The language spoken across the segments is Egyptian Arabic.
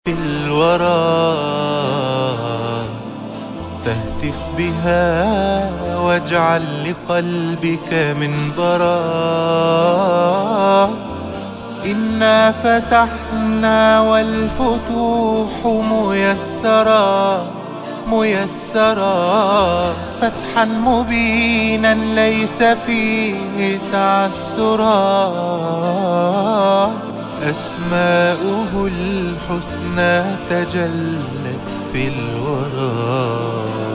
في الورى فاهتف بها واجعل لقلبك منظرا إنا فتحنا والفتوح ميسرا ميسرا فتحا مبينا ليس فيه تعسرا أسماؤه الحسنى تجلت في الورى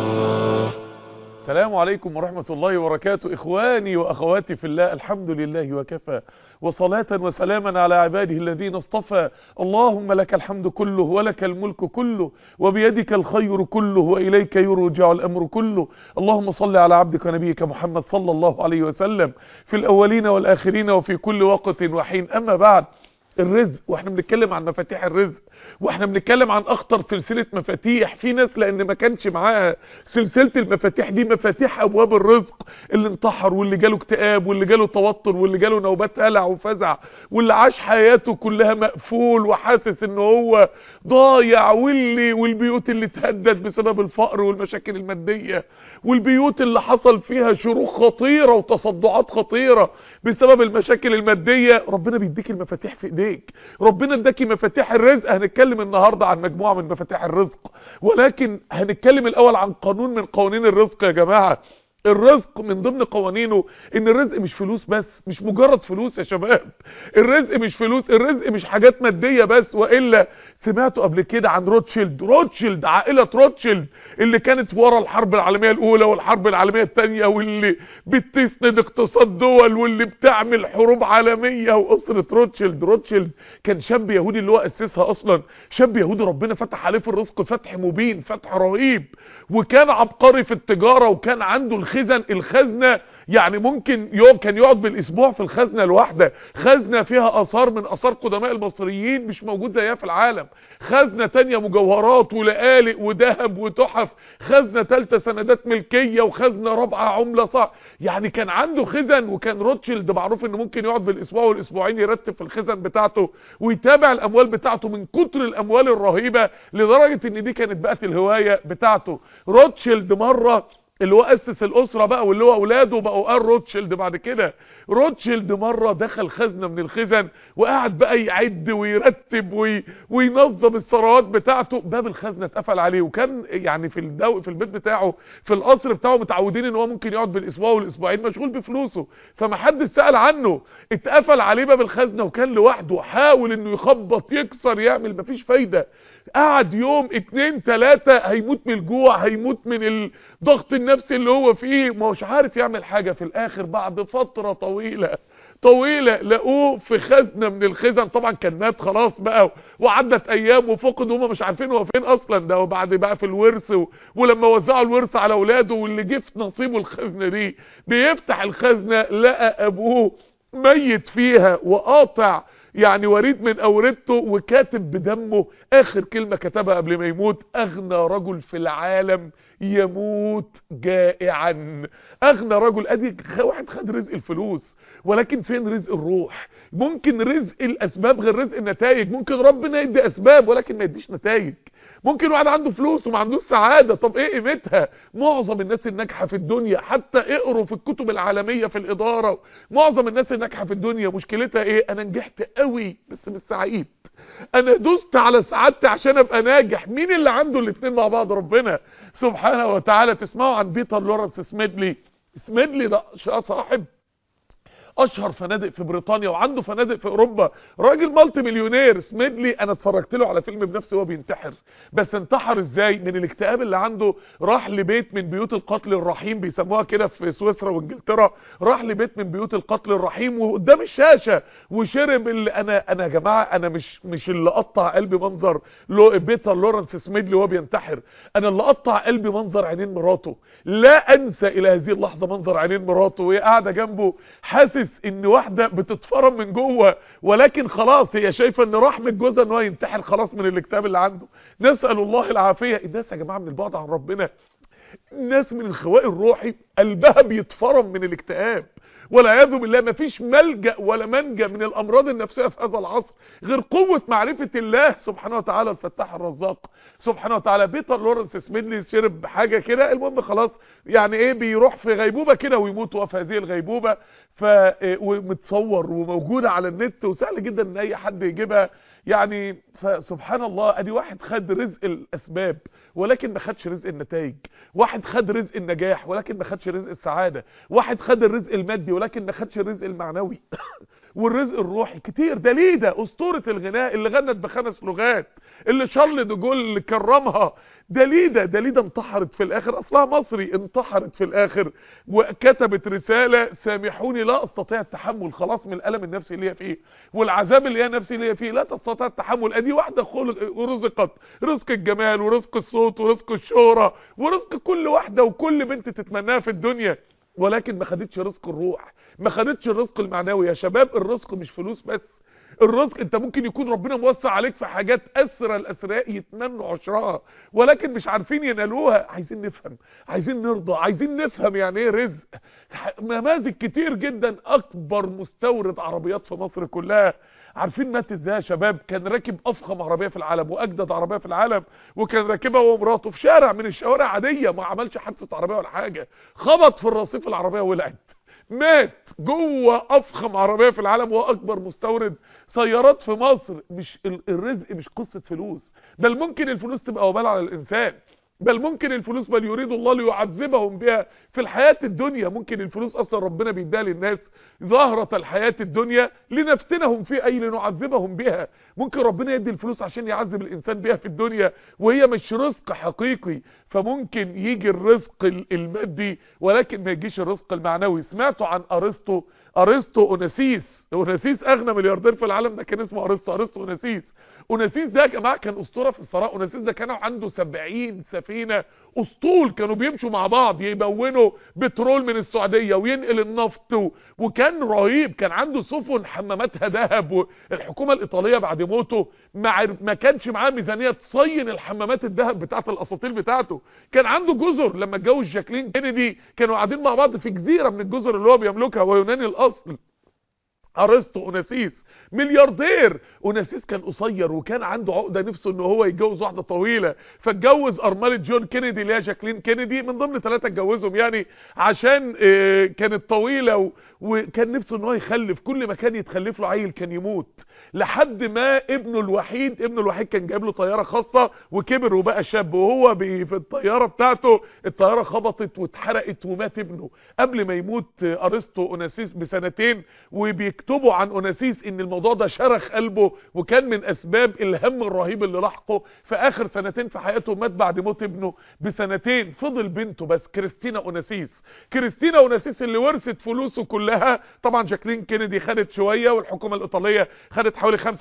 السلام عليكم ورحمة الله وبركاته إخواني وأخواتي في الله الحمد لله وكفى وصلاة وسلاما على عباده الذين اصطفى اللهم لك الحمد كله ولك الملك كله وبيدك الخير كله وإليك يرجع الأمر كله اللهم صل على عبدك ونبيك محمد صلى الله عليه وسلم في الأولين والآخرين وفي كل وقت وحين أما بعد الرزق واحنا بنتكلم عن مفاتيح الرزق واحنا بنتكلم عن اخطر سلسلة مفاتيح في ناس لان ما كانش معاها سلسلة المفاتيح دي مفاتيح ابواب الرزق اللي انتحر واللي جاله اكتئاب واللي جاله توتر واللي جاله نوبات هلع وفزع واللي عاش حياته كلها مقفول وحاسس ان هو ضايع واللي والبيوت اللي اتهدد بسبب الفقر والمشاكل المادية والبيوت اللي حصل فيها شروخ خطيرة وتصدعات خطيرة بسبب المشاكل المادية ربنا بيديك المفاتيح في ايديك ربنا اداكي مفاتيح الرزق هنتكلم النهاردة عن مجموعة من مفاتيح الرزق ولكن هنتكلم الاول عن قانون من قوانين الرزق يا جماعة الرزق من ضمن قوانينه ان الرزق مش فلوس بس مش مجرد فلوس يا شباب الرزق مش فلوس الرزق مش حاجات مادية بس وإلا سمعتوا قبل كده عن روتشيلد روتشيلد عائلة روتشيلد اللي كانت ورا الحرب العالمية الاولى والحرب العالمية الثانية واللي بتسند اقتصاد دول واللي بتعمل حروب عالمية واسرة روتشيلد روتشيلد كان شاب يهودي اللي هو اسسها اصلا شاب يهودي ربنا فتح عليه في الرزق فتح مبين فتح رهيب وكان عبقري في التجارة وكان عنده الخزن الخزنة يعني ممكن يوم كان يقعد بالاسبوع في الخزنة الواحدة خزنة فيها اثار من اثار قدماء المصريين مش موجود زيها في العالم خزنة تانية مجوهرات ولقالق وذهب وتحف خزنة تالتة سندات ملكية وخزنة رابعة عملة صح يعني كان عنده خزن وكان روتشيلد معروف انه ممكن يقعد بالاسبوع والاسبوعين يرتب في الخزن بتاعته ويتابع الاموال بتاعته من كتر الاموال الرهيبة لدرجة ان دي كانت بقت الهواية بتاعته روتشيلد مرة اللي هو اسس الاسرة بقى واللي هو اولاده بقوا قال روتشيلد بعد كده روتشيلد مرة دخل خزنة من الخزن وقعد بقى يعد ويرتب وي وينظم الثروات بتاعته باب الخزنة اتقفل عليه وكان يعني في الدو في البيت بتاعه في القصر بتاعه متعودين ان هو ممكن يقعد بالاسبوع والاسبوعين مشغول بفلوسه فما حدش سأل عنه اتقفل عليه باب الخزنة وكان لوحده حاول انه يخبط يكسر يعمل مفيش فايدة قعد يوم اتنين تلاتة هيموت من الجوع هيموت من الضغط النفسي اللي هو فيه ما هوش عارف يعمل حاجة في الاخر بعد فترة طويلة طويلة لقوه في خزنة من الخزن طبعا كان مات خلاص بقى وعدت ايام وفقد وهم مش عارفين هو فين اصلا ده وبعد بقى في الورث و... ولما وزعوا الورث على اولاده واللي جه في نصيبه الخزنة دي بيفتح الخزنة لقى ابوه ميت فيها وقاطع يعني وريد من اورثته وكاتب بدمه اخر كلمة كتبها قبل ما يموت اغنى رجل في العالم يموت جائعا اغنى رجل ادي واحد خد رزق الفلوس ولكن فين رزق الروح ممكن رزق الاسباب غير رزق النتائج ممكن ربنا يدي اسباب ولكن ما يديش نتائج ممكن واحد عنده فلوس وما عندوش سعادة طب ايه قيمتها معظم الناس الناجحة في الدنيا حتى اقروا في الكتب العالمية في الادارة معظم الناس الناجحة في الدنيا مشكلتها ايه انا نجحت قوي بس مش سعيد انا دوست على سعادتي عشان ابقى ناجح مين اللي عنده الاثنين مع بعض ربنا سبحانه وتعالى تسمعوا عن بيتر لورنس سميدلي سميدلي ده صاحب اشهر فنادق في بريطانيا وعنده فنادق في اوروبا راجل مالتي مليونير سميدلي انا اتفرجت له على فيلم بنفسي وهو بينتحر بس انتحر ازاي من الاكتئاب اللي عنده راح لبيت من بيوت القتل الرحيم بيسموها كده في سويسرا وانجلترا راح لبيت من بيوت القتل الرحيم وقدام الشاشه وشرب اللي انا انا يا جماعه انا مش مش اللي قطع قلبي منظر لو بيتر لورنس سميدلي وهو بينتحر انا اللي قطع قلبي منظر عينين مراته لا انسى الى هذه اللحظه منظر عينين مراته وهي قاعده جنبه حاسس حاسس ان واحدة بتتفرم من جوه ولكن خلاص هي شايفة ان رحمة جوزها ان هو ينتحر خلاص من الاكتئاب اللي عنده نسأل الله العافية الناس يا جماعة من البعد عن ربنا الناس من الخواء الروحي قلبها بيتفرم من الاكتئاب والعياذ بالله مفيش ملجأ ولا منجا من الامراض النفسية في هذا العصر غير قوة معرفة الله سبحانه وتعالى الفتاح الرزاق سبحانه وتعالى بيتر لورنس سميدلي شرب حاجة كده المهم خلاص يعني ايه بيروح في غيبوبة كده ويموت وهو في هذه الغيبوبة ف ومتصور وموجودة على النت وسهل جدا ان اي حد يجيبها يعني فسبحان الله ادي واحد خد رزق الاسباب ولكن ما خدش رزق النتائج واحد خد رزق النجاح ولكن ما خدش رزق السعادة واحد خد الرزق المادي ولكن ما خدش الرزق المعنوي والرزق الروحي كتير ده ليه ده اسطورة الغناء اللي غنت بخمس لغات اللي شارل دوجول اللي كرمها دليدة دليدة انتحرت في الاخر اصلها مصري انتحرت في الاخر وكتبت رسالة سامحوني لا استطيع التحمل خلاص من الالم النفسي اللي هي فيه والعذاب اللي هي نفسي اللي هي فيه لا تستطيع التحمل ادي واحدة خلق ورزقت رزق الجمال ورزق الصوت ورزق الشهرة ورزق كل واحدة وكل بنت تتمناها في الدنيا ولكن ما خدتش رزق الروح ما خدتش الرزق المعنوي يا شباب الرزق مش فلوس بس الرزق انت ممكن يكون ربنا موسع عليك في حاجات اسرى الاسراء يتمنوا عشرها ولكن مش عارفين ينالوها عايزين نفهم عايزين نرضى عايزين نفهم يعني ايه رزق نماذج كتير جدا اكبر مستورد عربيات في مصر كلها عارفين مات ازاي يا شباب كان راكب افخم عربيه في العالم واجدد عربيه في العالم وكان راكبها هو ومراته في شارع من الشوارع عاديه ما عملش حادثه عربيه ولا حاجه خبط في الرصيف العربيه ولعت مات جوه افخم عربيه في العالم واكبر مستورد سيارات في مصر مش الرزق مش قصه فلوس بل ممكن الفلوس تبقى وبال على الانسان بل ممكن الفلوس بل يريد الله ليعذبهم بها في الحياة الدنيا ممكن الفلوس اصلا ربنا بيديها للناس ظاهرة الحياة الدنيا لنفتنهم في اي لنعذبهم بها ممكن ربنا يدي الفلوس عشان يعذب الانسان بها في الدنيا وهي مش رزق حقيقي فممكن يجي الرزق المادي ولكن ما يجيش الرزق المعنوي سمعتوا عن ارسطو ارسطو اوناسيس اوناسيس اغنى ملياردير في العالم ده كان اسمه ارسطو ارسطو اوناسيس اوناسيس ده يا جماعه كان اسطوره في الثراء اوناسيس ده كانوا عنده 70 سفينه اسطول كانوا بيمشوا مع بعض يبونوا بترول من السعوديه وينقل النفط و... وكان رهيب كان عنده سفن حماماتها ذهب والحكومه الايطاليه بعد موته ما, عر... ما كانش معاه ميزانيه تصين الحمامات الذهب بتاعه الاساطيل بتاعته كان عنده جزر لما اتجوز جاكلين كينيدي كانوا قاعدين مع بعض في جزيره من الجزر اللي هو بيملكها ويوناني الاصل ارسطو اوناسيس ملياردير اوناسيس كان قصير وكان عنده عقده نفسه ان هو يتجوز واحده طويله فاتجوز ارمله جون كينيدي اللي هي جاكلين كينيدي من ضمن ثلاثه اتجوزهم يعني عشان كانت طويله وكان نفسه ان هو يخلف كل ما كان يتخلف له عيل كان يموت لحد ما ابنه الوحيد ابنه الوحيد كان جايب له طياره خاصه وكبر وبقى شاب وهو في الطياره بتاعته الطياره خبطت واتحرقت ومات ابنه قبل ما يموت ارسطو اوناسيس بسنتين وبيكتبوا عن اوناسيس ان الموضوع ده شرخ قلبه وكان من اسباب الهم الرهيب اللي لاحقه في اخر سنتين في حياته مات بعد موت ابنه بسنتين فضل بنته بس كريستينا اوناسيس كريستينا اوناسيس اللي ورثت فلوسه كلها طبعا جاكلين كينيدي خدت شويه والحكومه الايطاليه خدت حوالي 55%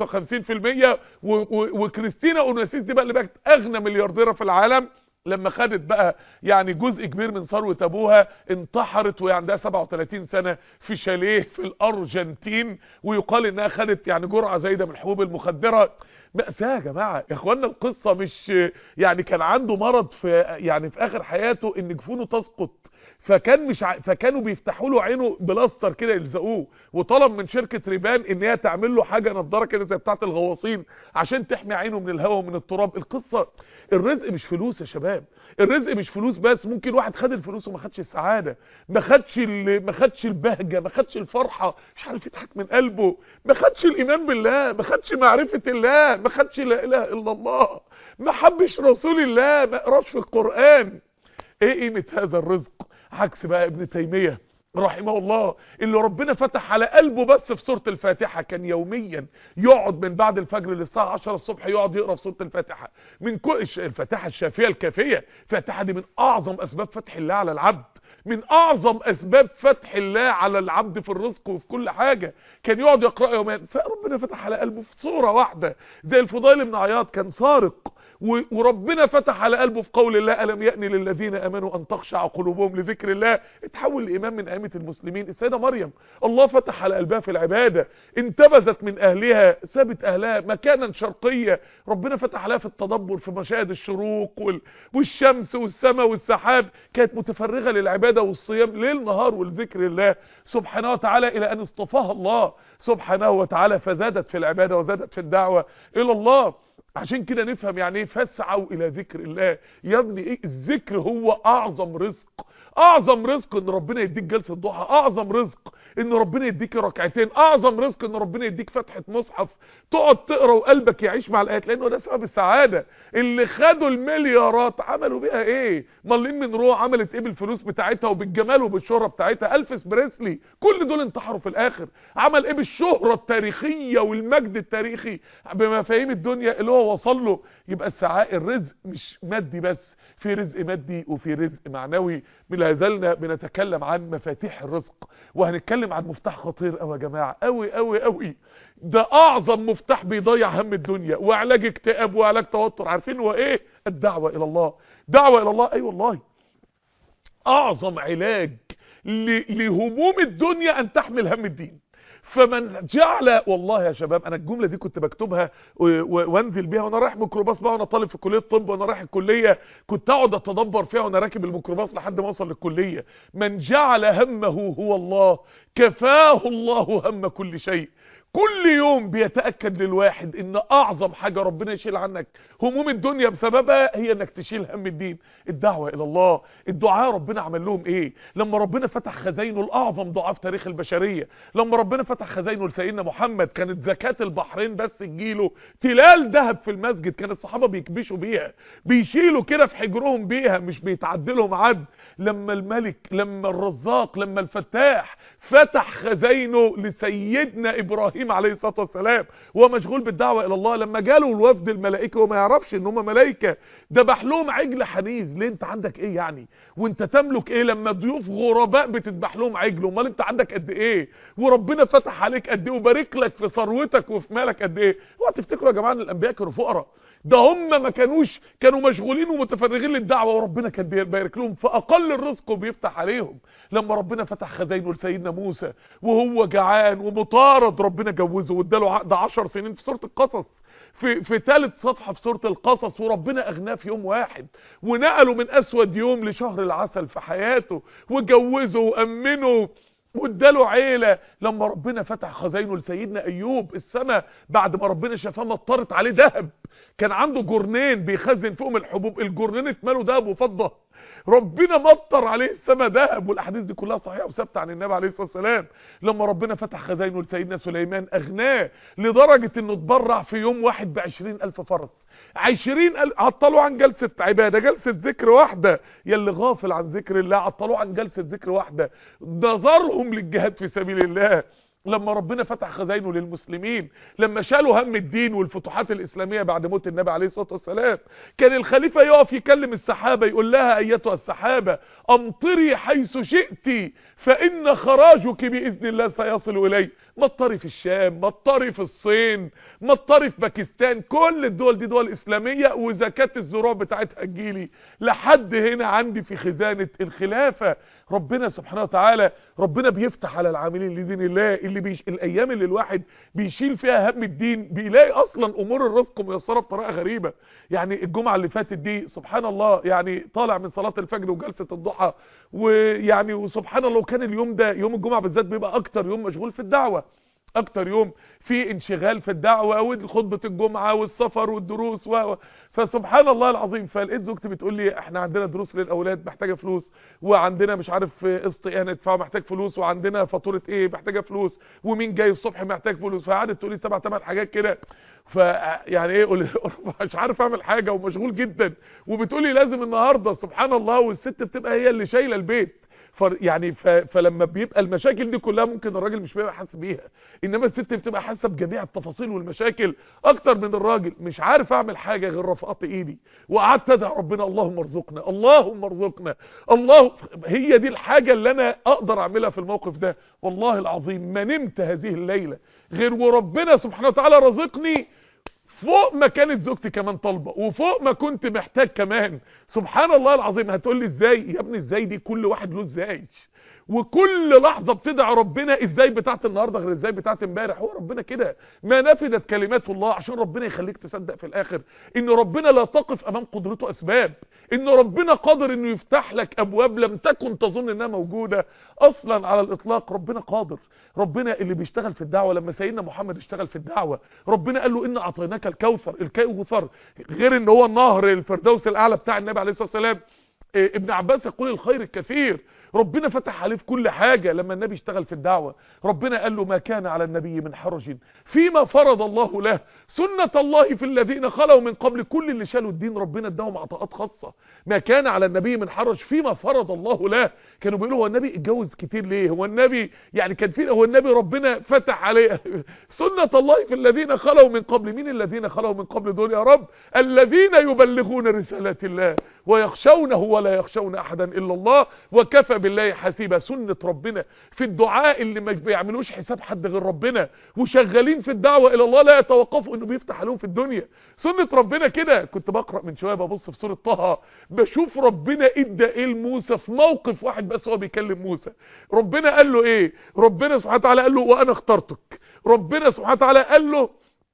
و و وكريستينا اوناسيس دي بقى اللي بقت اغنى مليارديره في العالم لما خدت بقى يعني جزء كبير من ثروه ابوها انتحرت وهي عندها 37 سنه في شاليه في الارجنتين ويقال انها خدت يعني جرعه زايده من الحبوب المخدره مأساة يا جماعة يا اخوانا القصة مش يعني كان عنده مرض في يعني في اخر حياته ان جفونه تسقط فكان مش ع... فكانوا بيفتحوا له عينه بلاستر كده يلزقوه وطلب من شركه ريبان ان هي تعمل له حاجه نضاره كده زي بتاعه الغواصين عشان تحمي عينه من الهواء ومن التراب القصه الرزق مش فلوس يا شباب الرزق مش فلوس بس ممكن واحد خد الفلوس وما خدش السعاده ما خدش ال... ما خدش البهجه ما خدش الفرحه مش عارف يضحك من قلبه ما خدش الايمان بالله ما خدش معرفه الله ما خدش لا اله الا الله ما حبش رسول الله ما قراش في القران ايه قيمه هذا الرزق عكس بقى ابن تيمية رحمه الله اللي ربنا فتح على قلبه بس في سورة الفاتحة كان يوميا يقعد من بعد الفجر للساعة 10 الصبح يقعد يقرأ في سورة الفاتحة من كل الفاتحة الشافية الكافية الفاتحة دي من اعظم اسباب فتح الله على العبد من اعظم اسباب فتح الله على العبد في الرزق وفي كل حاجة كان يقعد يقرأ يوميا فربنا فتح على قلبه في صورة واحدة زي الفضيل بن عياض كان سارق و- وربنا فتح على قلبه في قول الله ألم يأن للذين أمنوا أن تخشع قلوبهم لذكر الله اتحول لإمام من أئمة المسلمين السيدة مريم الله فتح على قلبها في العبادة انتبذت من أهلها سابت أهلها مكانا شرقية ربنا فتح عليها في التدبر في مشاهد الشروق وال... والشمس والسماء والسحاب كانت متفرغة للعبادة والصيام ليل نهار والذكر الله سبحانه وتعالى إلى أن اصطفاها الله سبحانه وتعالى فزادت في العبادة وزادت في الدعوة إلى الله عشان كده نفهم يعني ايه فاسعوا الى ذكر الله يا ابني ايه الذكر هو اعظم رزق اعظم رزق ان ربنا يديك جلسه ضحى اعظم رزق ان ربنا يديك ركعتين اعظم رزق ان ربنا يديك فتحه مصحف تقعد تقرا وقلبك يعيش مع الايات لانه ده سبب السعاده اللي خدوا المليارات عملوا بيها ايه مارلين منرو عملت ايه بالفلوس بتاعتها وبالجمال وبالشهره بتاعتها الفيس بريسلي كل دول انتحروا في الاخر عمل ايه بالشهره التاريخيه والمجد التاريخي بمفاهيم الدنيا اللي هو وصل له يبقى السعاء الرزق مش مادي بس في رزق مادي وفي رزق معنوي لا زلنا بنتكلم عن مفاتيح الرزق وهنتكلم عن مفتاح خطير قوي يا جماعه قوي قوي قوي ده اعظم مفتاح بيضيع هم الدنيا وعلاج اكتئاب وعلاج توتر عارفين هو ايه الدعوه الى الله دعوه الى الله اي أيوة والله اعظم علاج ل- لهموم الدنيا ان تحمل هم الدين فمن جعل والله يا شباب انا الجمله دي كنت بكتبها و- و- وانزل بيها وانا رايح ميكروباص بقى وانا طالب في كليه الطب وانا رايح الكليه كنت اقعد اتدبر فيها وانا راكب الميكروباص لحد ما اوصل للكليه من جعل همه هو الله كفاه الله هم كل شيء كل يوم بيتأكد للواحد ان اعظم حاجة ربنا يشيل عنك هموم الدنيا بسببها هي انك تشيل هم الدين الدعوة الى الله الدعاء ربنا عمل لهم ايه لما ربنا فتح خزاينه الاعظم دعاء في تاريخ البشرية لما ربنا فتح خزاينه لسيدنا محمد كانت زكاة البحرين بس تجيله تلال ذهب في المسجد كان الصحابة بيكبشوا بيها بيشيلوا كده في حجرهم بيها مش بيتعدلهم عد لما الملك لما الرزاق لما الفتاح فتح خزاينه لسيدنا ابراهيم عليه الصلاه والسلام وهو مشغول بالدعوه الى الله لما جاله الوفد الملائكي وما يعرفش ان هم ملائكه ذبح لهم عجل حنيذ ليه انت عندك ايه يعني وانت تملك ايه لما ضيوف غرباء بتذبح لهم عجل امال انت عندك قد ايه وربنا فتح عليك قد ايه وبارك لك في ثروتك وفي مالك قد ايه اوعوا تفتكروا يا جماعه ان الانبياء كانوا فقراء ده هم ما كانوش كانوا مشغولين ومتفرغين للدعوه وربنا كان بيبارك لهم فاقل الرزق وبيفتح عليهم لما ربنا فتح خزاينه لسيدنا موسى وهو جعان ومطارد ربنا جوزه واداله عقد 10 سنين في سوره القصص في في ثالث صفحه في سوره القصص وربنا اغناه في يوم واحد ونقله من اسود يوم لشهر العسل في حياته وجوزه وامنه واداله عيلة لما ربنا فتح خزاينه لسيدنا ايوب السماء بعد ما ربنا شافاه مطرت عليه ذهب كان عنده جرنين بيخزن فيهم الحبوب الجرنين اتملوا ذهب وفضة ربنا مطر عليه السماء ذهب والاحاديث دي كلها صحيحه وثابته عن النبي عليه الصلاه والسلام لما ربنا فتح خزاينه لسيدنا سليمان اغناه لدرجه انه اتبرع في يوم واحد ب ألف فرس عشرين ألف عطلوا عن جلسة عبادة جلسة ذكر واحدة يلي غافل عن ذكر الله عطلوا عن جلسة ذكر واحدة نظرهم للجهاد في سبيل الله لما ربنا فتح خزاينه للمسلمين لما شالوا هم الدين والفتوحات الإسلامية بعد موت النبي عليه الصلاة والسلام كان الخليفة يقف يكلم السحابة يقول لها أيتها السحابة أمطري حيث شئت فإن خراجك بإذن الله سيصل إلي مطري في الشام مطري في الصين مطري في باكستان كل الدول دي دول إسلامية وزكاة الزروع بتاعتها تجيلي لحد هنا عندي في خزانة الخلافة ربنا سبحانه وتعالى ربنا بيفتح على العاملين لدين الله اللي بيش الايام اللي الواحد بيشيل فيها هم الدين بيلاقي اصلا امور الرزق ميسره بطريقه غريبه يعني الجمعه اللي فاتت دي سبحان الله يعني طالع من صلاه الفجر وجلسه الضحى ويعني وسبحان الله وكان اليوم ده يوم الجمعه بالذات بيبقى اكتر يوم مشغول في الدعوه اكتر يوم في انشغال في الدعوة وخطبة الجمعة والسفر والدروس و... فسبحان الله العظيم فلقيت زوجتي بتقول لي احنا عندنا دروس للاولاد محتاجة فلوس وعندنا مش عارف قسط ايه هندفعه محتاج فلوس وعندنا فاتورة ايه محتاجة فلوس ومين جاي الصبح محتاج فلوس فقعدت تقول لي سبع ثمان حاجات كده فيعني ايه قول مش عارف اعمل حاجة ومشغول جدا وبتقولي لازم النهاردة سبحان الله والست بتبقى هي اللي شايلة البيت يعني ف... فلما بيبقى المشاكل دي كلها ممكن الراجل مش بيبقى حاسس بيها انما الست بتبقى حاسه بجميع التفاصيل والمشاكل اكتر من الراجل مش عارف اعمل حاجه غير رفعت ايدي وقعدت ادعي ربنا اللهم ارزقنا اللهم ارزقنا الله هي دي الحاجه اللي انا اقدر اعملها في الموقف ده والله العظيم ما نمت هذه الليله غير وربنا سبحانه وتعالى رزقني فوق ما كانت زوجتي كمان طالبه وفوق ما كنت محتاج كمان سبحان الله العظيم هتقول لي ازاي يا ابني ازاي دي كل واحد له ازاي وكل لحظة بتدعي ربنا ازاي بتاعت النهاردة غير ازاي بتاعت امبارح هو ربنا كده ما نفذت كلمات الله عشان ربنا يخليك تصدق في الاخر ان ربنا لا تقف امام قدرته اسباب ان ربنا قادر انه يفتح لك ابواب لم تكن تظن انها موجودة اصلا على الاطلاق ربنا قادر ربنا اللي بيشتغل في الدعوة لما سيدنا محمد اشتغل في الدعوة ربنا قال له ان اعطيناك الكوثر الكوثر غير ان هو النهر الفردوس الاعلى بتاع النبي عليه الصلاة والسلام إيه، ابن عباس يقول الخير الكثير ربنا فتح عليه في كل حاجة لما النبي اشتغل في الدعوة ربنا قال له ما كان على النبي من حرج فيما فرض الله له سنة الله في الذين خلوا من قبل كل اللي شالوا الدين ربنا اداهم عطاءات خاصة ما كان على النبي من حرج فيما فرض الله له كانوا بيقولوا هو النبي اتجوز كتير ليه هو النبي يعني كان في هو النبي ربنا فتح عليه سنة الله في الذين خلوا من قبل مين الذين خلوا من قبل دول يا رب الذين يبلغون رسالات الله ويخشونه ولا يخشون احدا الا الله وكفى بالله حسيبا سنة ربنا في الدعاء اللي ما بيعملوش حساب حد غير ربنا وشغالين في الدعوة الى الله لا يتوقفوا انه بيفتح عليهم في الدنيا سنة ربنا كده كنت بقرأ من شوية ببص في سورة طه بشوف ربنا ادى ايه لموسى في موقف واحد بس هو بيكلم موسى ربنا قال له ايه ربنا سبحانه وتعالى قال له وانا اخترتك ربنا سبحانه وتعالى قال له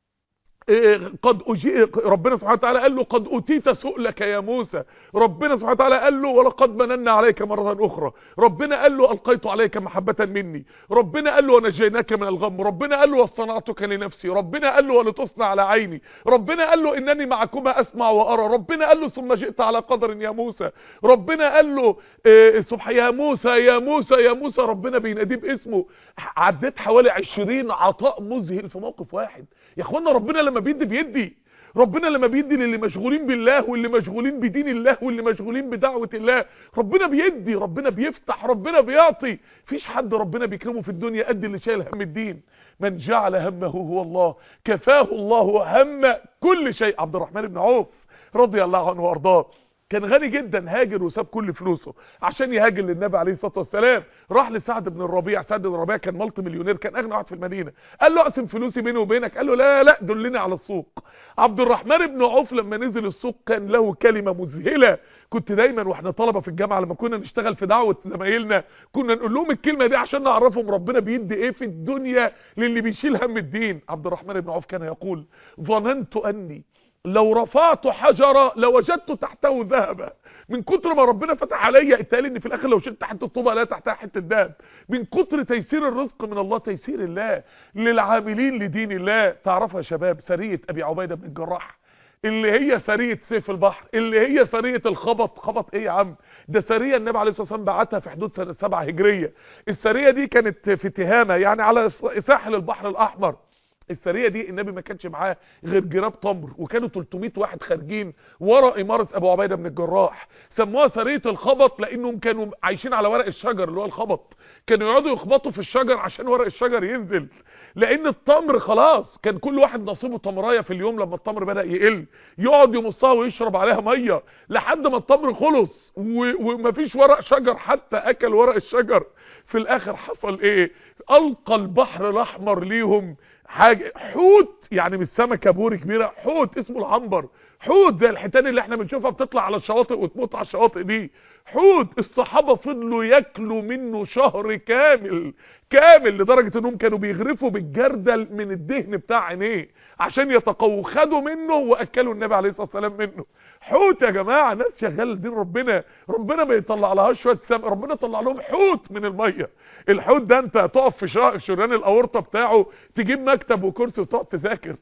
إيه قد أجي ربنا سبحانه وتعالى قال له قد أتيت سؤلك يا موسى ربنا سبحانه وتعالى قال له ولقد مننا عليك مرة أخرى ربنا قال له ألقيت عليك محبة مني ربنا قال له ونجيناك من الغم ربنا قال له واصطنعتك لنفسي ربنا قال له ولتصنع على عيني ربنا قال له إنني معكما أسمع وأرى ربنا قال له ثم جئت على قدر يا موسى ربنا قال له إيه سبحان يا موسى يا موسى يا موسى ربنا بيناديه باسمه عديت حوالي 20 عطاء مذهل في موقف واحد يا اخوانا ربنا لما بيدي بيدي ربنا لما بيدي للي مشغولين بالله واللي مشغولين بدين الله واللي مشغولين بدعوة الله ربنا بيدي ربنا بيفتح ربنا بيعطي فيش حد ربنا بيكرمه في الدنيا قد اللي شايل هم الدين من جعل همه هو الله كفاه الله هم كل شيء عبد الرحمن بن عوف رضي الله عنه وارضاه كان غني جدا هاجر وساب كل فلوسه عشان يهاجر للنبي عليه الصلاه والسلام راح لسعد بن الربيع سعد بن الربيع كان ملتي مليونير كان اغنى واحد في المدينه قال له اقسم فلوسي بيني وبينك قال له لا لا دلني على السوق عبد الرحمن بن عوف لما نزل السوق كان له كلمه مذهله كنت دايما واحنا طلبه في الجامعه لما كنا نشتغل في دعوه زمايلنا كنا نقول لهم الكلمه دي عشان نعرفهم ربنا بيدي ايه في الدنيا للي بيشيل هم الدين عبد الرحمن بن عوف كان يقول ظننت اني لو رفعت حجرة لوجدت تحته ذهبا من كتر ما ربنا فتح عليا اتقال ان في الاخر لو شلت حته طوبه لا تحتها حته ذهب من كتر تيسير الرزق من الله تيسير الله للعاملين لدين الله تعرفوا يا شباب سريه ابي عبيده بن الجراح اللي هي سريه سيف البحر اللي هي سريه الخبط خبط ايه يا عم ده سريه النبي عليه الصلاه والسلام بعتها في حدود سنه 7 هجريه السريه دي كانت في تهامه يعني على ساحل البحر الاحمر السريه دي النبي ما كانش معاه غير جراب تمر وكانوا 300 واحد خارجين ورا اماره ابو عبيده بن الجراح سموها سريه الخبط لانهم كانوا عايشين على ورق الشجر اللي هو الخبط كانوا يقعدوا يخبطوا في الشجر عشان ورق الشجر ينزل لان التمر خلاص كان كل واحد نصيبه تمرايه في اليوم لما التمر بدا يقل يقعد يمصها ويشرب عليها ميه لحد ما التمر خلص ومفيش ورق شجر حتى اكل ورق الشجر في الاخر حصل ايه القى البحر الاحمر ليهم حاجه حوت يعني مش سمكه بوري كبيره حوت اسمه العنبر حوت زي الحيتان اللي احنا بنشوفها بتطلع على الشواطئ وتموت على الشواطئ دي حوت الصحابه فضلوا ياكلوا منه شهر كامل كامل لدرجه انهم كانوا بيغرفوا بالجردل من الدهن بتاع عينيه عشان يتقووا خدوا منه واكلوا النبي عليه الصلاه والسلام منه حوت يا جماعه ناس شغاله دين ربنا ربنا ما يطلع لهاش شويه سم ربنا طلع لهم حوت من الميه الحوت ده انت تقف في شريان الاورطه بتاعه تجيب مكتب وكرسي وتقعد تذاكر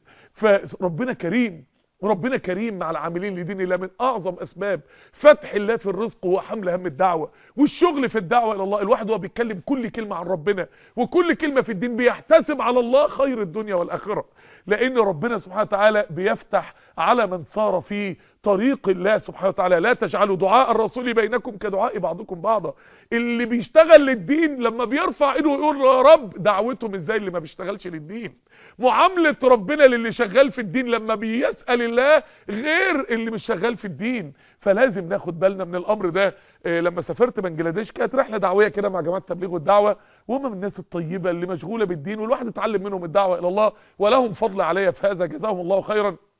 فربنا كريم وربنا كريم مع العاملين لدين الله من اعظم اسباب فتح الله في الرزق هو حمل هم الدعوه والشغل في الدعوه الى الله الواحد وهو بيتكلم كل كلمه عن ربنا وكل كلمه في الدين بيحتسب على الله خير الدنيا والاخره لان ربنا سبحانه وتعالى بيفتح على من صار في طريق الله سبحانه وتعالى لا تجعلوا دعاء الرسول بينكم كدعاء بعضكم بعضا اللي بيشتغل للدين لما بيرفع ايده ويقول يا رب دعوته مش زي اللي ما بيشتغلش للدين معاملة ربنا للي شغال في الدين لما بيسأل الله غير اللي مش شغال في الدين فلازم ناخد بالنا من الامر ده إيه لما سافرت بنجلاديش كانت رحله دعويه كده مع جماعه التبليغ والدعوه وهم من الناس الطيبه اللي مشغوله بالدين والواحد اتعلم منهم الدعوه الى الله ولهم فضل عليا في هذا جزاهم الله خيرا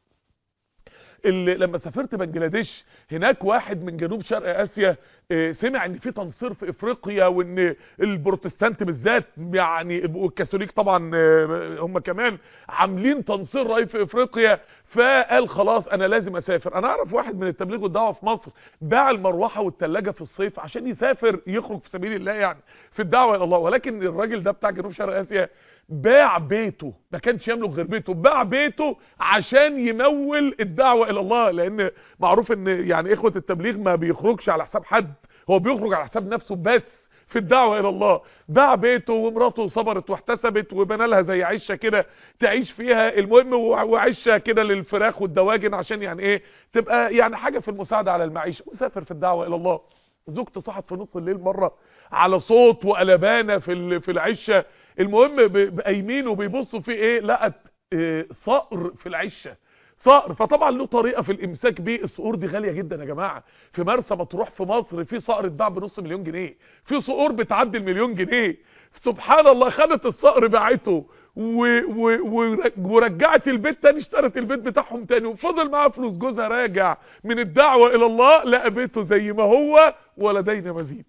اللي لما سافرت بنجلاديش هناك واحد من جنوب شرق اسيا آه، سمع ان في تنصير في افريقيا وان البروتستانت بالذات يعني والكاثوليك طبعا آه، هم كمان عاملين تنصير رهيب في افريقيا فقال خلاص انا لازم اسافر انا اعرف واحد من التبليغ والدعوه في مصر باع المروحه والثلاجه في الصيف عشان يسافر يخرج في سبيل الله يعني في الدعوه الى الله ولكن الراجل ده بتاع جنوب شرق اسيا باع بيته ما كانش يملك غير بيته باع بيته عشان يمول الدعوه الى الله لان معروف ان يعني اخوه التبليغ ما بيخرجش على حساب حد هو بيخرج على حساب نفسه بس في الدعوة الى الله باع بيته ومراته صبرت واحتسبت وبنى لها زي عشه كده تعيش فيها المهم وعشه كده للفراخ والدواجن عشان يعني ايه تبقى يعني حاجة في المساعدة على المعيشة وسافر في الدعوة الى الله زوجته صحت في نص الليل مرة على صوت وقلبانة في ال- في العشه المهم ب- قايمين وبيبصوا في ايه لقت إيه صقر في العشه صقر فطبعا له طريقه في الامساك بيه الصقور دي غاليه جدا يا جماعه في مرسى مطروح في مصر في صقر اتباع بنص مليون جنيه في صقور بتعدي المليون جنيه سبحان الله خدت الصقر باعته و... و... و... ورجعت البيت تاني اشترت البيت بتاعهم تاني وفضل معاها فلوس جوزها راجع من الدعوه الى الله لقى بيته زي ما هو ولدينا مزيد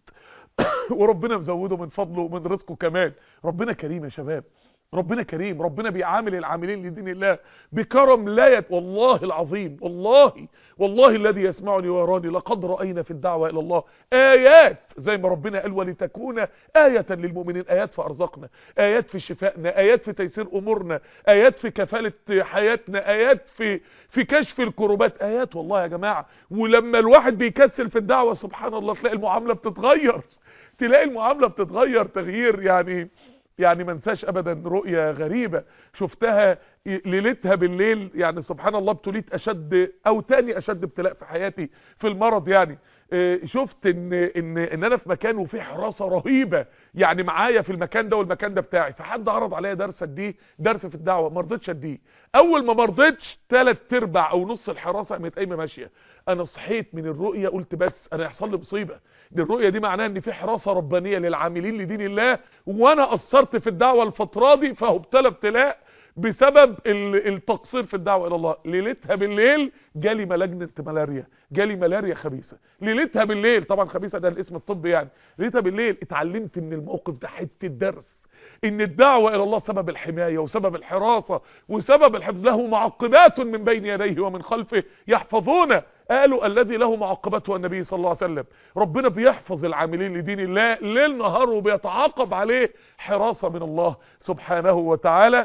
وربنا مزوده من فضله ومن رزقه كمان ربنا كريم يا شباب ربنا كريم ربنا بيعامل العاملين لدين الله بكرم لا يت... والله العظيم والله والله الذي يسمعني ويراني لقد رأينا في الدعوة إلى الله آيات زي ما ربنا قال ولتكون آية للمؤمنين آيات في أرزاقنا آيات في شفائنا آيات في تيسير أمورنا آيات في كفالة حياتنا آيات في في كشف الكروبات آيات والله يا جماعة ولما الواحد بيكسل في الدعوة سبحان الله تلاقي المعاملة بتتغير تلاقي المعاملة بتتغير تغيير يعني يعني ما انساش ابدا رؤية غريبة شفتها ليلتها بالليل يعني سبحان الله ابتليت اشد او تاني اشد ابتلاء في حياتي في المرض يعني اه شفت ان ان ان انا في مكان وفيه حراسة رهيبة يعني معايا في المكان ده والمكان ده بتاعي فحد عرض عليا درس اديه درس في الدعوة ما رضيتش اديه اول ما ما رضيتش ثلاث ارباع او نص الحراسة قامت قايمه ماشيه انا صحيت من الرؤية قلت بس انا هيحصل لي مصيبة دي الرؤية دي معناها ان في حراسة ربانية للعاملين لدين الله وانا قصرت في الدعوة الفترة دي فهو ابتلى ابتلاء بسبب التقصير في الدعوة الى الله ليلتها بالليل جالي ملجنة ملاريا جالي ملاريا خبيثة ليلتها بالليل طبعا خبيثة ده الاسم الطبي يعني ليلتها بالليل اتعلمت من الموقف ده حتة درس ان الدعوة الى الله سبب الحماية وسبب الحراسة وسبب الحفظ له معقبات من بين يديه ومن خلفه يحفظونه قالوا الذي له معقبات هو النبي صلى الله عليه وسلم ربنا بيحفظ العاملين لدين الله ليل نهار وبيتعاقب عليه حراسة من الله سبحانه وتعالى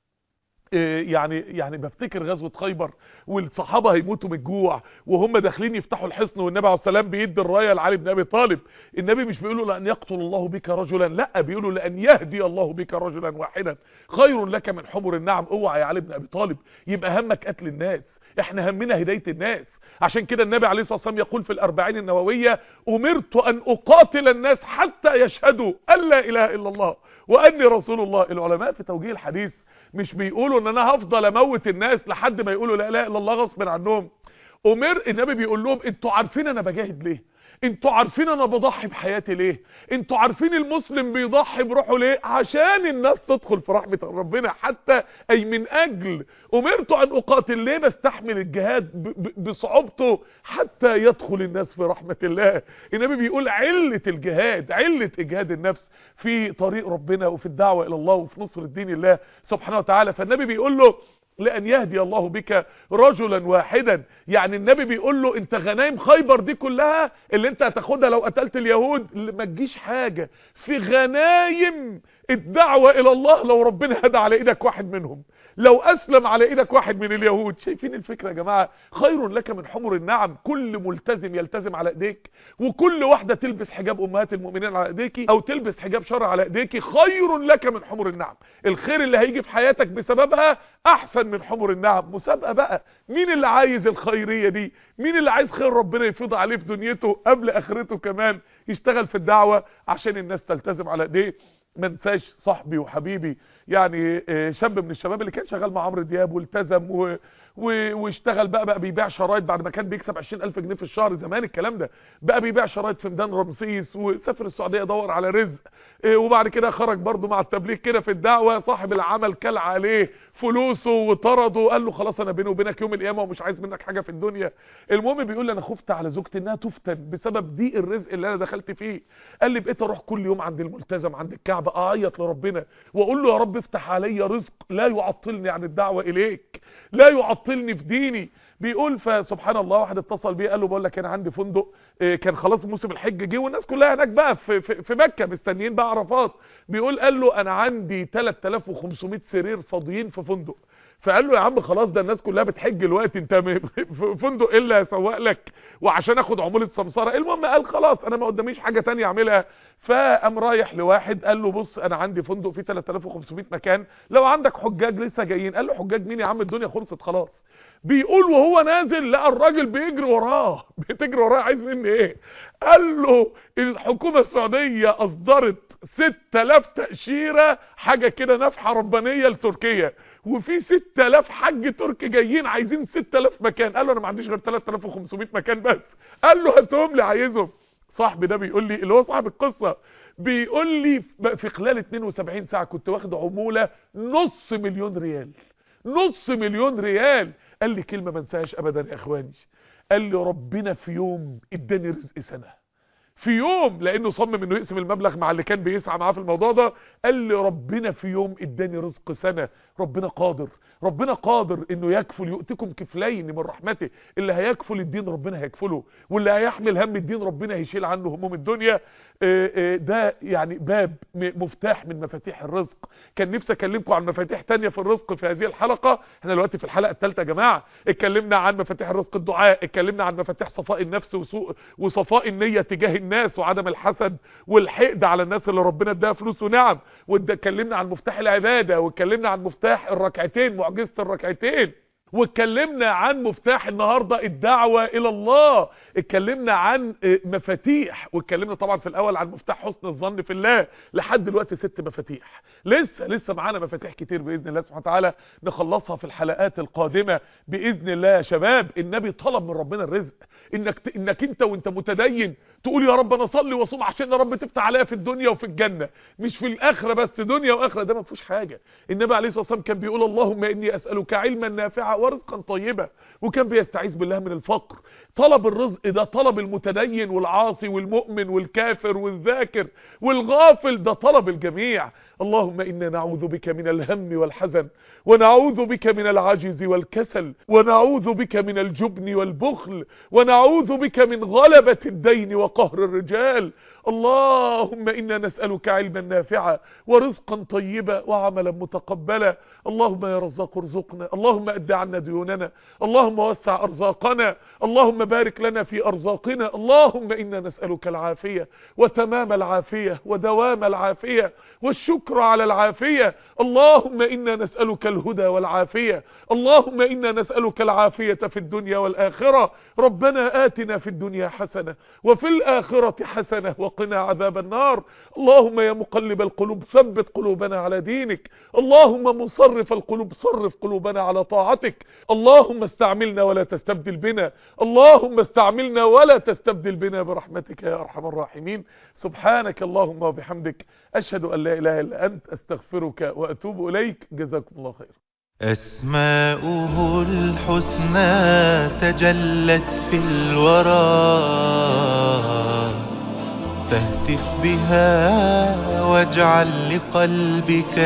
يعني يعني بفتكر غزوة خيبر والصحابة هيموتوا من الجوع وهم داخلين يفتحوا الحصن والنبي عليه السلام بيدي الرايه لعلي بن ابي طالب النبي مش بيقول له لان يقتل الله بك رجلا لا بيقول له لان يهدي الله بك رجلا واحدا خير لك من حمر النعم اوعى يا علي بن ابي طالب يبقى همك قتل الناس احنا همنا هدايه الناس عشان كده النبي عليه الصلاه والسلام يقول في الأربعين النوويه امرت ان اقاتل الناس حتى يشهدوا ان لا اله الا الله واني رسول الله العلماء في توجيه الحديث مش بيقولوا ان انا هفضل اموت الناس لحد ما يقولوا لا اله الا الله غصب عنهم امر النبي بيقول لهم انتوا عارفين انا بجاهد ليه انتوا عارفين انا بضحي بحياتي ليه انتوا عارفين المسلم بيضحي بروحه ليه عشان الناس تدخل في رحمة ربنا حتى اي من اجل امرت ان اقاتل ليه بستحمل الجهاد بصعوبته حتى يدخل الناس في رحمة الله النبي بيقول علة الجهاد علة اجهاد النفس في طريق ربنا وفي الدعوة الى الله وفي نصر الدين الله سبحانه وتعالى فالنبي بيقول له لأن يهدي الله بك رجلا واحدا يعني النبي بيقول له انت غنايم خيبر دي كلها اللي انت هتاخدها لو قتلت اليهود ما تجيش حاجة في غنايم الدعوة الى الله لو ربنا هدى على ايدك واحد منهم لو اسلم على ايدك واحد من اليهود شايفين الفكرة يا جماعة خير لك من حمر النعم كل ملتزم يلتزم على ايديك وكل واحدة تلبس حجاب امهات المؤمنين على ايديكي او تلبس حجاب شرع على ايديكي خير لك من حمر النعم الخير اللي هيجي في حياتك بسببها احسن من حمر النعم مسابقة بقى مين اللي عايز الخيرية دي مين اللي عايز خير ربنا يفيض عليه في دنيته قبل اخرته كمان يشتغل في الدعوة عشان الناس تلتزم على ايديه ما انساش صاحبي وحبيبي يعني آه، شاب من الشباب اللي كان شغال مع عمرو دياب والتزم و... و... واشتغل بقى بقى بيبيع شرايط بعد ما كان بيكسب 20000 جنيه في الشهر زمان الكلام ده بقى بيبيع شرايط في ميدان رمسيس وسافر السعوديه يدور على رزق آه، وبعد كده خرج برضه مع التبليغ كده في الدعوه صاحب العمل كل عليه فلوسه وطرده وقال له خلاص انا بيني وبينك يوم القيامه ومش عايز منك حاجه في الدنيا المهم بيقول لي انا خفت على زوجتي انها تفتن بسبب ضيق الرزق اللي انا دخلت فيه قال لي بقيت اروح كل يوم عند الملتزم عند الكعبه اعيط لربنا واقول له يا رب افتح عليا رزق لا يعطلني عن الدعوه اليك لا يعطلني في ديني بيقول فسبحان الله واحد اتصل بيه قال له بقول لك انا عندي فندق إيه، كان خلاص موسم الحج جه والناس كلها هناك بقى في, في, في مكه مستنيين بقى عرفات بيقول قال له انا عندي 3500 سرير فاضيين في فندق فقال له يا عم خلاص ده الناس كلها بتحج الوقت انت م- في فندق ايه اللي هيسوق لك وعشان اخد عموله سمساره المهم قال خلاص انا ما قداميش حاجه تانية اعملها فقام رايح لواحد قال له بص انا عندي فندق فيه 3500 مكان لو عندك حجاج لسه جايين قال له حجاج مين يا عم الدنيا خلصت خلاص بيقول وهو نازل لقى الراجل بيجري وراه بتجري وراه عايز مني ايه قال له الحكومه السعوديه اصدرت 6000 تاشيره حاجه كده نفحه ربانيه لتركيا وفي 6000 حج تركي جايين عايزين 6000 مكان قال له انا ما عنديش غير 3500 مكان بس قال له هاتهم لي عايزهم صاحبي ده بيقول لي اللي هو صاحب القصه بيقول لي في خلال 72 ساعه كنت واخد عموله نص مليون ريال نص مليون ريال قال لي كلمه ما انساهاش ابدا يا اخواني قال لي ربنا في يوم اداني رزق سنه في يوم لانه صمم انه يقسم المبلغ مع اللي كان بيسعى معاه في الموضوع ده قال لي ربنا في يوم اداني رزق سنه ربنا قادر ربنا قادر انه يكفل يؤتكم كفلين من رحمته اللي هيكفل الدين ربنا هيكفله واللي هيحمل هم الدين ربنا هيشيل عنه هموم الدنيا آه، آه، ده يعني باب م- مفتاح من مفاتيح الرزق كان نفسي اكلمكم عن مفاتيح تانية في الرزق في هذه الحلقة احنا دلوقتي في الحلقة الثالثة يا جماعة اتكلمنا عن مفاتيح الرزق الدعاء اتكلمنا عن مفاتيح صفاء النفس وسوء وصفاء النية تجاه الناس وعدم الحسد والحقد على الناس اللي ربنا اداها فلوس ونعم واتكلمنا عن مفتاح العبادة واتكلمنا عن مفتاح الركعتين معجزة الركعتين واتكلمنا عن مفتاح النهاردة الدعوة الى الله اتكلمنا عن اه، مفاتيح واتكلمنا طبعا في الاول عن مفتاح حسن الظن في الله لحد دلوقتي ست مفاتيح لسه لسه معانا مفاتيح كتير باذن الله سبحانه وتعالى نخلصها في الحلقات القادمة باذن الله يا شباب النبي طلب من ربنا الرزق انك ت... انك انت وانت متدين تقول يا رب انا اصلي واصوم عشان يا رب تفتح عليا في الدنيا وفي الجنه مش في الاخره بس دنيا واخره ده ما فيهوش حاجه النبي عليه الصلاه والسلام كان بيقول اللهم اني اسالك علما نافعا ورزقا طيبا وكان بيستعيذ بالله من الفقر طلب الرزق ده طلب المتدين والعاصي والمؤمن والكافر والذاكر والغافل ده طلب الجميع اللهم إنا نعوذ بك من الهم والحزن ونعوذ بك من العجز والكسل ونعوذ بك من الجبن والبخل ونعوذ بك من غلبة الدين وقهر الرجال اللهم إنا نسألك علما نافعا ورزقا طيبا وعملا متقبلا اللهم يا رزاق ارزقنا اللهم أد عنا ديوننا اللهم وسع أرزاقنا اللهم بارك لنا في أرزاقنا اللهم إنا نسألك العافية وتمام العافية ودوام العافية والشكر على العافية اللهم إنا نسألك الهدى والعافية اللهم إنا نسألك العافية في الدنيا والآخرة ربنا آتنا في الدنيا حسنة وفي الآخرة حسنة وقنا عذاب النار اللهم يا مقلب القلوب ثبت قلوبنا على دينك اللهم مصرف القلوب صرف قلوبنا على طاعتك اللهم استعملنا ولا تستبدل بنا اللهم استعملنا ولا تستبدل بنا برحمتك يا أرحم الراحمين سبحانك اللهم وبحمدك أشهد أن لا إله إلا أنت أستغفرك وأتوب إليك جزاكم الله خير أسماؤه الحسنى تجلت في الورى فاهتف بها واجعل لقلبك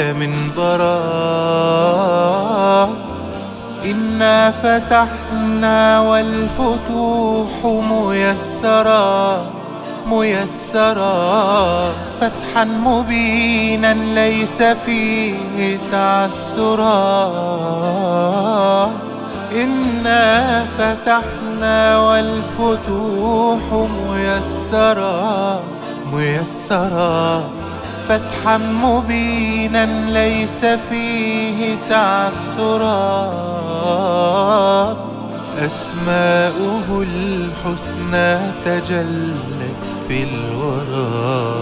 منبرا إنا فتحنا والفتوح ميسرا ميسرا فتحا مبينا ليس فيه تعسرا إنا فتحنا والفتوح ميسرا ميسرا فتحا مبينا ليس فيه تعسرا أسماؤه الحسنى تجلت في الورى